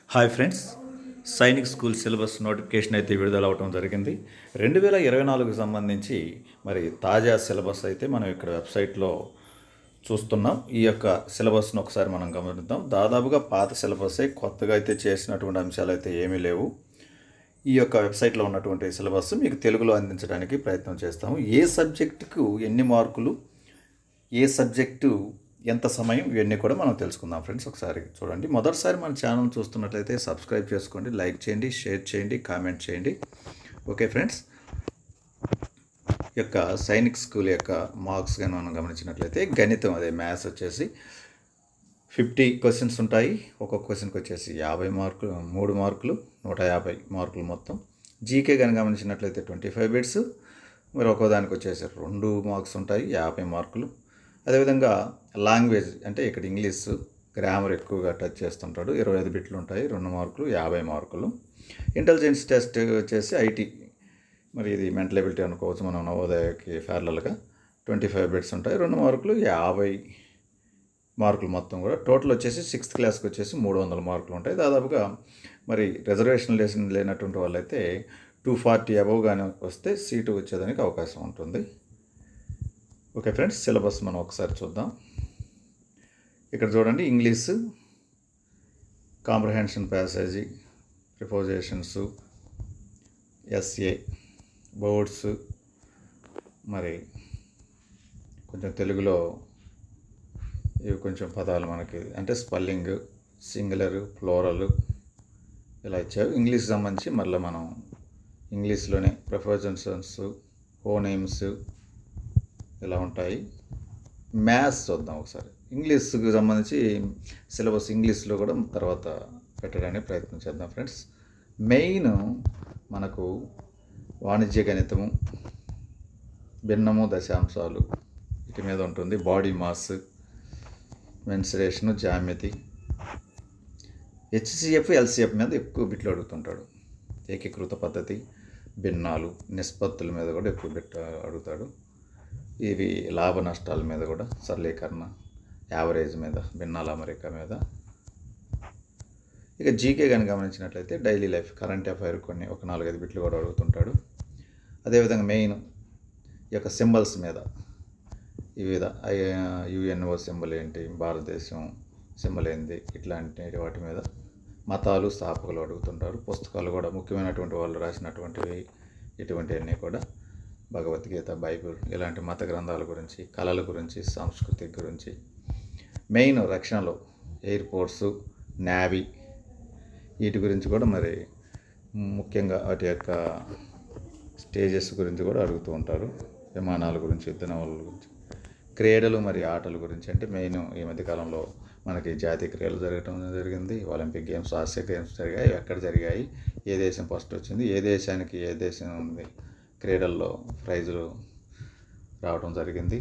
hi friends Sainik school syllabus notification అయితే విడుదల అవటం జరిగింది రెండు వేల ఇరవై నాలుగుకు సంబంధించి మరి తాజా సిలబస్ అయితే మనం ఇక్కడ వెబ్సైట్లో చూస్తున్నాం ఈ యొక్క సిలబస్ను ఒకసారి మనం గమనిద్దాం దాదాపుగా పాత సిలబసే కొత్తగా అయితే చేసినటువంటి అంశాలు అయితే ఏమీ లేవు ఈ యొక్క వెబ్సైట్లో ఉన్నటువంటి సిలబస్ మీకు తెలుగులో అందించడానికి ప్రయత్నం చేస్తాము ఏ సబ్జెక్టుకు ఎన్ని మార్కులు ఏ సబ్జెక్టు ఎంత సమయం ఇవన్నీ కూడా మనం తెలుసుకుందాం ఫ్రెండ్స్ ఒకసారి చూడండి మొదటిసారి మన ఛానల్ చూస్తున్నట్లయితే సబ్స్క్రైబ్ చేసుకోండి లైక్ చేయండి షేర్ చేయండి కామెంట్ చేయండి ఓకే ఫ్రెండ్స్ యొక్క సైనిక్ స్కూల్ యొక్క మార్క్స్ కానీ మనం గమనించినట్లయితే గణితం అదే మ్యాథ్స్ వచ్చేసి ఫిఫ్టీ క్వశ్చన్స్ ఉంటాయి ఒక్కొక్క క్వశ్చన్కి వచ్చేసి యాభై మార్కులు మూడు మార్కులు నూట యాభై మార్కులు మొత్తం జీకే కానీ గమనించినట్లయితే ట్వంటీ ఫైవ్ బిట్స్ మరి ఒక్కో దానికి వచ్చేసి రెండు మార్క్స్ ఉంటాయి యాభై మార్కులు అదేవిధంగా లాంగ్వేజ్ అంటే ఇక్కడ ఇంగ్లీష్ గ్రామర్ ఎక్కువగా టచ్ చేస్తుంటాడు ఇరవై ఐదు బిట్లు ఉంటాయి రెండు మార్కులు యాభై మార్కులు ఇంటెలిజెన్స్ టెస్ట్ వచ్చేసి ఐటీ మరి ఇది మెంటల్ ఎబిలిటీ అనుకోవచ్చు మనం నవోదయకి ప్యారలల్గా ట్వంటీ ఫైవ్ బిట్స్ ఉంటాయి రెండు మార్కులు యాభై మార్కులు మొత్తం కూడా టోటల్ వచ్చేసి సిక్స్త్ క్లాస్కి వచ్చేసి మూడు వందల మార్కులు ఉంటాయి దాదాపుగా మరి రిజర్వేషన్ లేసిన లేనటువంటి వాళ్ళైతే టూ ఫార్టీ అబవ్ కానీ వస్తే సీటు వచ్చేదానికి అవకాశం ఉంటుంది ఓకే ఫ్రెండ్స్ సిలబస్ మనం ఒకసారి చూద్దాం ఇక్కడ చూడండి English comprehension passage prepositions SA boards మరి కొంచెం తెలుగులో ఇవి కొంచెం పదాలు మనకి అంటే స్పెల్లింగ్ సింగులర్ ఫ్లోరల్ ఇలా ఇచ్చారు ఇంగ్లీష్ సంబంధించి మళ్ళీ మనం ఇంగ్లీష్లోనే ప్రపోజన్సన్స్ హోనేమ్స్ ఇలా ఉంటాయి మ్యాథ్స్ చూద్దాం ఒకసారి ఇంగ్లీష్కి సంబంధించి సిలబస్ ఇంగ్లీష్లో కూడా తర్వాత పెట్టడానికి ప్రయత్నం చేద్దాం ఫ్రెండ్స్ మెయిన్ మనకు వాణిజ్య గణితము భిన్నము దశాంశాలు వీటి మీద ఉంటుంది బాడీ మాస్ మెన్సరేషను జామ్యతి హెచ్సిఎఫ్ ఎల్సిఎఫ్ మీద ఎక్కువ బిట్లు అడుగుతుంటాడు ఏకీకృత పద్ధతి భిన్నాలు నిష్పత్తుల మీద కూడా ఎక్కువ బిట్ అడుగుతాడు ఇవి లాభ నష్టాల మీద కూడా సరళీకరణ యావరేజ్ మీద భిన్నాల అమరిక మీద ఇక జీకే కానీ గమనించినట్లయితే డైలీ లైఫ్ కరెంట్ అఫైర్ కొన్ని ఒక నాలుగైదు బిట్లు కూడా అడుగుతుంటాడు అదేవిధంగా మెయిన్ ఈ యొక్క సింబల్స్ మీద వివిధ యుఎన్ఓ సింబల్ ఏంటి భారతదేశం సింబల్ ఏంది ఇట్లాంటి వాటి మీద మతాలు స్థాపకులు అడుగుతుంటారు పుస్తకాలు కూడా ముఖ్యమైనటువంటి వాళ్ళు రాసినటువంటివి ఇటువంటివన్నీ కూడా భగవద్గీత బైబిల్ ఇలాంటి మత గ్రంథాల గురించి కళల గురించి సంస్కృతి గురించి మెయిన్ రక్షణలో ఎయిర్పోర్ట్స్ నేవీ వీటి గురించి కూడా మరి ముఖ్యంగా వాటి యొక్క స్టేజెస్ గురించి కూడా అడుగుతూ ఉంటారు విమానాల గురించి యుద్ధ నవలల గురించి క్రీడలు మరి ఆటల గురించి అంటే మెయిన్ ఈ మధ్యకాలంలో మనకి జాతీయ క్రీడలు జరగటం జరిగింది ఒలింపిక్ గేమ్స్ ఆసియా గేమ్స్ జరిగాయి ఎక్కడ జరిగాయి ఏ దేశం ఫస్ట్ వచ్చింది ఏ దేశానికి ఏ దేశం ఉంది క్రీడల్లో ప్రైజులు రావడం జరిగింది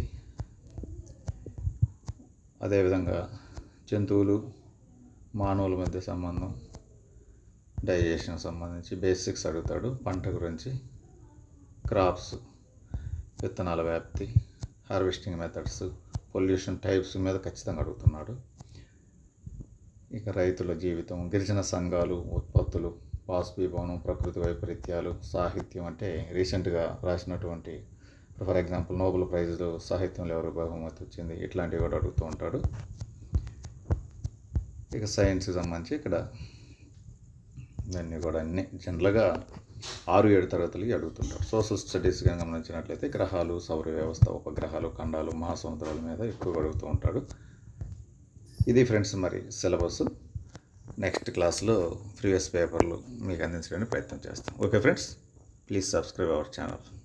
అదేవిధంగా జంతువులు మానవుల మధ్య సంబంధం డైజెషన్ సంబంధించి బేసిక్స్ అడుగుతాడు పంట గురించి క్రాప్స్ విత్తనాల వ్యాప్తి హార్వెస్టింగ్ మెథడ్స్ పొల్యూషన్ టైప్స్ మీద ఖచ్చితంగా అడుగుతున్నాడు ఇక రైతుల జీవితం గిరిజన సంఘాలు ఉత్పత్తులు బాష్పీభవనం ప్రకృతి వైపరీత్యాలు సాహిత్యం అంటే రీసెంట్గా రాసినటువంటి ఫర్ ఎగ్జాంపుల్ నోబెల్ ప్రైజ్లో సాహిత్యంలో ఎవరు బహుమతి వచ్చింది ఇట్లాంటివి కూడా అడుగుతూ ఉంటాడు ఇక సైన్స్కి సంబంధించి ఇక్కడ ఇవన్నీ కూడా అన్ని జనరల్గా ఆరు ఏడు తరగతులకి అడుగుతుంటారు సోషల్ స్టడీస్ కానీ గమనించినట్లయితే గ్రహాలు సౌర వ్యవస్థ ఉపగ్రహాలు ఖండాలు మహాసముద్రాల మీద ఎక్కువగా అడుగుతూ ఉంటాడు ఇది ఫ్రెండ్స్ మరి సిలబస్ నెక్స్ట్ క్లాస్లో ప్రీవియస్ పేపర్లు మీకు అందించడానికి ప్రయత్నం చేస్తాం okay friends please subscribe our channel